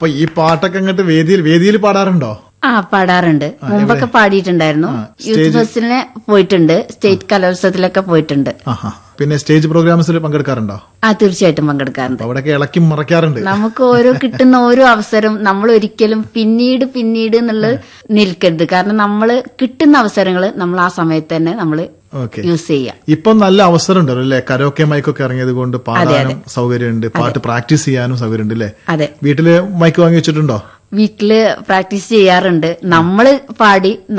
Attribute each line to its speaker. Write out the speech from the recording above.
Speaker 1: അപ്പൊ ഈ പാട്ടൊക്കെ അങ്ങോട്ട് വേദിയിൽ വേദിയിൽ പാടാറുണ്ടോ
Speaker 2: ആ പാടാറുണ്ട് മുമ്പൊക്കെ പാടിയിട്ടുണ്ടായിരുന്നു യൂത്ത് ഫെസ്റ്റിന് പോയിട്ടുണ്ട് സ്റ്റേറ്റ് കലോത്സവത്തിലൊക്കെ പോയിട്ടുണ്ട്
Speaker 1: ആഹാ പിന്നെ സ്റ്റേജ് പ്രോഗ്രാംസിൽ പങ്കെടുക്കാറുണ്ടോ
Speaker 2: ആ തീർച്ചയായിട്ടും പങ്കെടുക്കാറുണ്ട്
Speaker 1: അപ്പൊ അവിടെയൊക്കെ ഇളക്കി മറക്കാറുണ്ട്
Speaker 2: നമുക്ക് ഓരോ കിട്ടുന്ന ഓരോ അവസരം നമ്മൾ ഒരിക്കലും പിന്നീട് പിന്നീട് എന്നുള്ളത് നിൽക്കരുത് കാരണം നമ്മൾ കിട്ടുന്ന അവസരങ്ങൾ നമ്മൾ ആ സമയത്ത് തന്നെ നമ്മൾ
Speaker 1: ഓക്കെ
Speaker 2: യൂസ് ചെയ്യുക
Speaker 1: ഇപ്പം നല്ല അവസരം ഉണ്ടല്ലോ അല്ലെ കരോക്കെ മൈക്കൊക്കെ ഇറങ്ങിയത് കൊണ്ട് പാടാനും സൗകര്യമുണ്ട് പാട്ട് പ്രാക്ടീസ് ചെയ്യാനും സൗകര്യമുണ്ട് അല്ലേ
Speaker 2: അതെ
Speaker 1: വീട്ടില് മൈക്ക് വാങ്ങി വെച്ചിട്ടുണ്ടോ
Speaker 2: വീട്ടില് പ്രാക്ടീസ് ചെയ്യാറുണ്ട് നമ്മള് പാടി